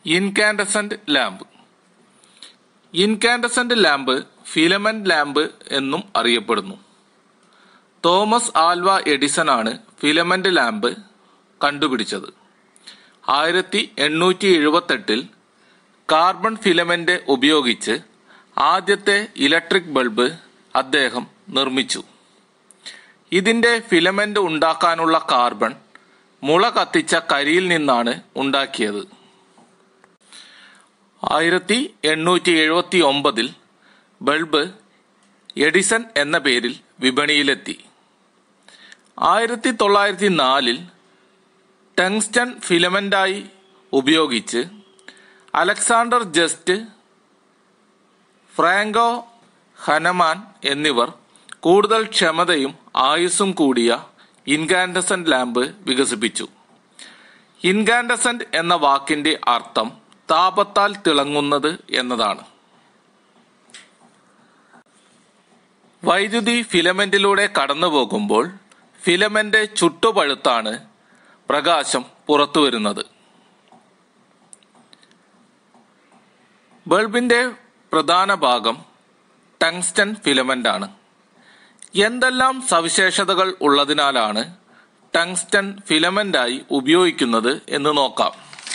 incandescent lamp incandescent lamp filament lamp എന്നും അറിയപ്പെടുന്നു Thomas Alva Edison ആണ് ഫിലമെന്റ് ലാമ്പ് കണ്ടുപിടിച്ചത് ആയിരത്തി എണ്ണൂറ്റി എഴുപത്തെട്ടിൽ കാർബൺ ഫിലമെന്റ് ഉപയോഗിച്ച് ആദ്യത്തെ ഇലക്ട്രിക് ബൾബ് അദ്ദേഹം നിർമ്മിച്ചു ഇതിന്റെ ഫിലമെന്റ് ഉണ്ടാക്കാനുള്ള കാർബൺ മുള കത്തിച്ച കരിയിൽ നിന്നാണ് ഉണ്ടാക്കിയത് ആയിരത്തി എണ്ണൂറ്റി എഴുപത്തി ഒമ്പതിൽ ബൾബ് എഡിസൺ എന്ന പേരിൽ വിപണിയിലെത്തി ആയിരത്തി തൊള്ളായിരത്തി നാലിൽ ടങ്സ്റ്റൺ ഫിലമെന്റായി ഉപയോഗിച്ച് അലക്സാണ്ടർ ജസ്റ്റ് ഫ്രാങ്കോ ഹനമാൻ എന്നിവർ കൂടുതൽ ക്ഷമതയും ആയുസ്സും കൂടിയ ഇൻകാൻഡസന്റ് ലാമ്പ് വികസിപ്പിച്ചു ഇൻകാൻഡസന്റ് എന്ന വാക്കിന്റെ അർത്ഥം താപത്താൽ തിളങ്ങുന്നത് എന്നതാണ് വൈദ്യുതി ഫിലമെന്റിലൂടെ കടന്നു പോകുമ്പോൾ ഫിലമെന്റ് ചുട്ടുപഴുത്താണ് പ്രകാശം പുറത്തു വരുന്നത് ബൾബിന്റെ പ്രധാന ഭാഗം ടങ്സ്റ്റൺ ഫിലമെന്റ് ആണ് എന്തെല്ലാം സവിശേഷതകൾ ഉള്ളതിനാലാണ് ടങ്സ്റ്റൺ ഫിലമെന്റായി ഉപയോഗിക്കുന്നത് എന്ന് നോക്കാം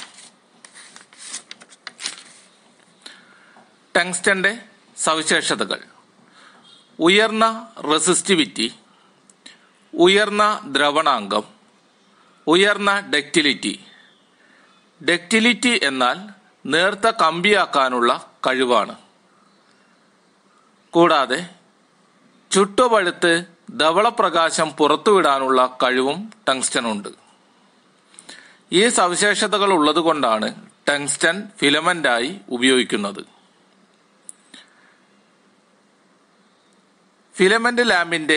ടങ്സ്റ്റന്റെ സവിശേഷതകൾ ഉയർന്ന റെസിസ്റ്റിവിറ്റി ഉയർന്ന ദ്രവണാങ്കം ഉയർന്ന ഡക്റ്റിലിറ്റി ഡക്റ്റിലിറ്റി എന്നാൽ നേർത്ത കമ്പിയാക്കാനുള്ള കഴിവാണ് കൂടാതെ ചുട്ടുപഴുത്ത് ധവളപ്രകാശം പുറത്തുവിടാനുള്ള കഴിവും ടങ്സ്റ്റനുണ്ട് ഈ സവിശേഷതകൾ ഉള്ളതുകൊണ്ടാണ് ടങ്സ്റ്റൻ ഫിലമെന്റായി ഉപയോഗിക്കുന്നത് ഫിലമെന്റ് ലാമ്പിന്റെ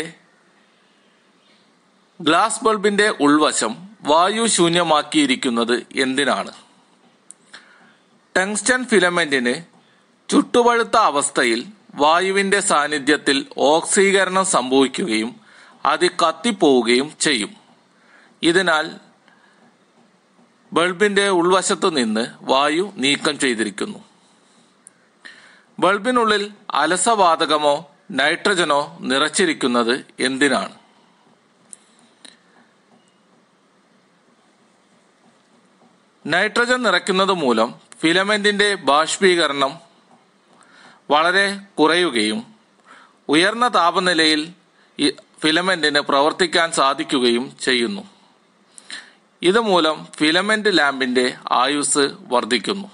ഗ്ലാസ് ബൾബിന്റെ ഉൾവശം വായു ശൂന്യമാക്കിയിരിക്കുന്നത് എന്തിനാണ് ടങ്സ്റ്റൺ ഫിലമെന്റിന് ചുട്ടുപഴുത്ത അവസ്ഥയിൽ വായുവിന്റെ സാന്നിധ്യത്തിൽ ഓക്സീകരണം സംഭവിക്കുകയും അത് കത്തിപ്പോവുകയും ചെയ്യും ഇതിനാൽ ബൾബിന്റെ ഉൾവശത്തു നിന്ന് വായു നീക്കം ചെയ്തിരിക്കുന്നു ബൾബിനുള്ളിൽ അലസവാതകമോ നൈട്രജനോ നിറച്ചിരിക്കുന്നത് എന്തിനാണ് നൈട്രജൻ നിറയ്ക്കുന്നത് മൂലം ഫിലമെന്റിന്റെ ബാഷ്പീകരണം വളരെ കുറയുകയും ഉയർന്ന താപനിലയിൽ ഈ ഫിലമെന്റിന് പ്രവർത്തിക്കാൻ സാധിക്കുകയും ചെയ്യുന്നു ഇതുമൂലം ഫിലമെന്റ് ലാമ്പിന്റെ ആയുസ് വർദ്ധിക്കുന്നു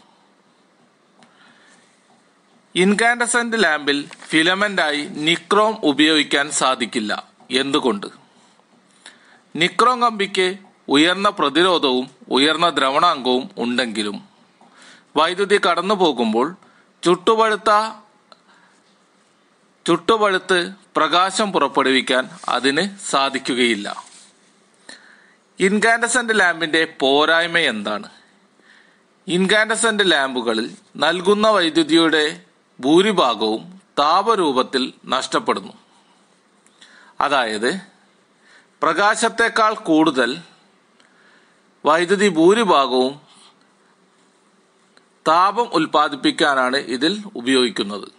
ഇൻകാൻഡസന്റ് ലാമ്പിൽ ഫിലമെന്റായി നിക്രോം ഉപയോഗിക്കാൻ സാധിക്കില്ല എന്തുകൊണ്ട് നിക്രോം കമ്പിക്ക് ഉയർന്ന പ്രതിരോധവും ഉയർന്ന ദ്രവണാങ്കവും ഉണ്ടെങ്കിലും വൈദ്യുതി കടന്നു പോകുമ്പോൾ ചുട്ടുപഴുത്ത ചുട്ടുപഴുത്ത് പ്രകാശം പുറപ്പെടുവിക്കാൻ അതിന് സാധിക്കുകയില്ല ഇൻകാൻഡസന്റ് ലാമ്പിന്റെ പോരായ്മ എന്താണ് ഇൻകാൻഡസന്റ് ലാമ്പുകളിൽ നൽകുന്ന വൈദ്യുതിയുടെ ഭൂരിഭാഗവും താപരൂപത്തിൽ നഷ്ടപ്പെടുന്നു അതായത് പ്രകാശത്തെക്കാൾ കൂടുതൽ വൈദ്യുതി ഭൂരിഭാഗവും താപം ഉൽപ്പാദിപ്പിക്കാനാണ് ഇതിൽ ഉപയോഗിക്കുന്നത്